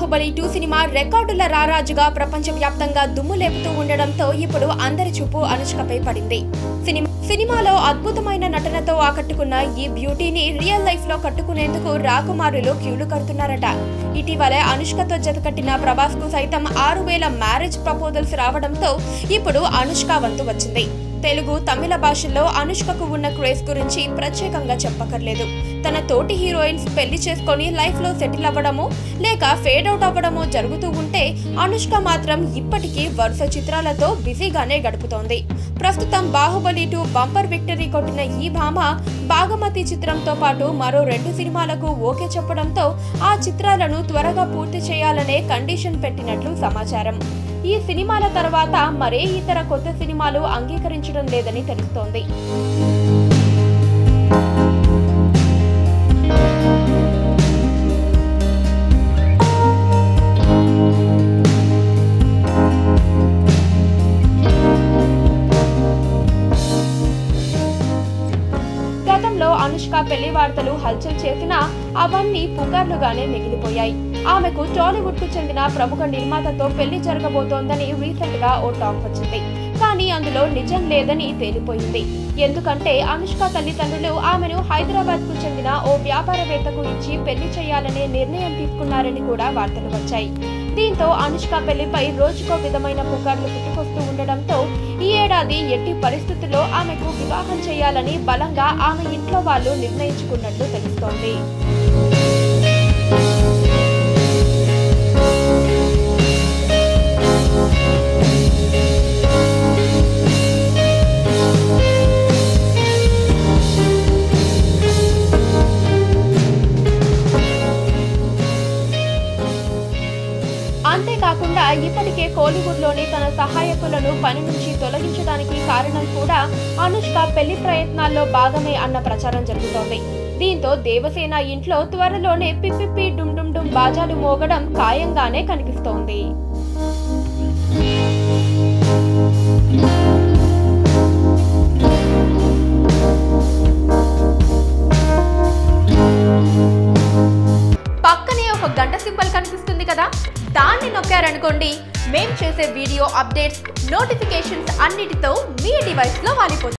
Baahubali two cinema రికార్డుల రారాజుగా ప్రపంచవ్యాప్తంగా దుమ్ము లేపుతూ ఉండడంతో ఇప్పుడు అందరి చూపు అనుష్కపై పడింది సినిమా సినిమాలో అద్భుతమైన నటనతో ఆకట్టుకున్న ఈ బ్యూటీని రియల్ లైఫ్ లో కట్టుకునేందుకు రాకుమారులు క్యూలు కడుతున్నారట ఇటీవలే అనుష్కతో జతకట్టిన ప్రభాస్ కు సైతం ఆరు వేల మ్యారేజ్ ప్రపోజల్స్ రావడంతో ఇప్పుడు అనుష్క వంతు వచ్చింది తెలుగు తమిళ భాషల్లో అనుష్కకు ఉన్న క్రేజ్ గురించి ప్రత్యేకంగా చెప్పకర్లేదు తన తోటి హీరోయిన్స్ పెళ్లి చేసుకొని లైఫ్ లో సెటిల్ అవ్వడము లేక ఫేడ్ అవుట్ అవ్వడము జరుగుతూ ఉంటే అనుష్క మాత్రం ఇప్పటికీ వరుస చిత్రాలతో బిజీగానే గడుపుతోంది ప్రస్తుతం బాహుబలి టూ బంపర్ విక్టరీ కొట్టిన ఈ భామ బాగమతి చిత్రంతో పాటు మరో రెండు సినిమాలకు ఓకే చెప్పడంతో ఆ చిత్రాలను త్వరగా పూర్తి చేయాలనే కండిషన్ పెట్టినట్లు సమాచారం ఈ సినిమాల తర్వాత మరే ఇతర కొత్త సినిమాలు అంగీకరించడం లేదని తెలుస్తోంది గతంలో అనుష్క పెళ్లి వార్తలు హల్చల్ చేసినా అవన్నీ పుకార్లుగానే మిగిలిపోయాయి ఆమెకు టాలీవుడ్ కు చెందిన ప్రముఖ నిర్మాతతో పెళ్లి జరగబోతోందని రీసెంట్ గా ఓ టాక్ వచ్చింది కానీ అందులో నిజం లేదని తేలిపోయింది ఎందుకంటే అనుష్క తల్లిదండ్రులు ఆమెను హైదరాబాద్ కు చెందిన ఓ వ్యాపారవేత్తకు ఇచ్చి పెళ్లి చేయాలనే నిర్ణయం తీసుకున్నారని కూడా వార్తలు వచ్చాయి దీంతో అనుష్క పెళ్లిపై రోజుకో విధమైన పుకార్లు పుట్టుకొస్తూ ఉండడంతో ఈ ఏడాది ఎట్టి పరిస్థితుల్లో ఆమెకు వివాహం చేయాలని బలంగా ఆమె ఇంట్లో వాళ్ళు నిర్ణయించుకున్నట్లు తెలుస్తోంది అంతేకాకుండా ఇప్పటికే కోలీవుడ్లోని తన సహాయకులను పని నుంచి తొలగించడానికి కారణం కూడా అనుష్క పెళ్లి ప్రయత్నాల్లో భాగమే అన్న ప్రచారం జరుగుతోంది దీంతో దేవసేన ఇంట్లో త్వరలోనే పిప్పిప్పి డుమ్ డుమ్ డుమ్ బాజాలు మోగడం ఖాయంగానే కనిపిస్తోంది పక్కనే ఒక గంట సింబల్ కనిపిస్తుంది కదా దాన్ని నొక్కారనుకోండి మేం చేసే వీడియో అప్డేట్స్ నోటిఫికేషన్స్ అన్నిటితో మీ డివైస్లో వాలిపోతుంది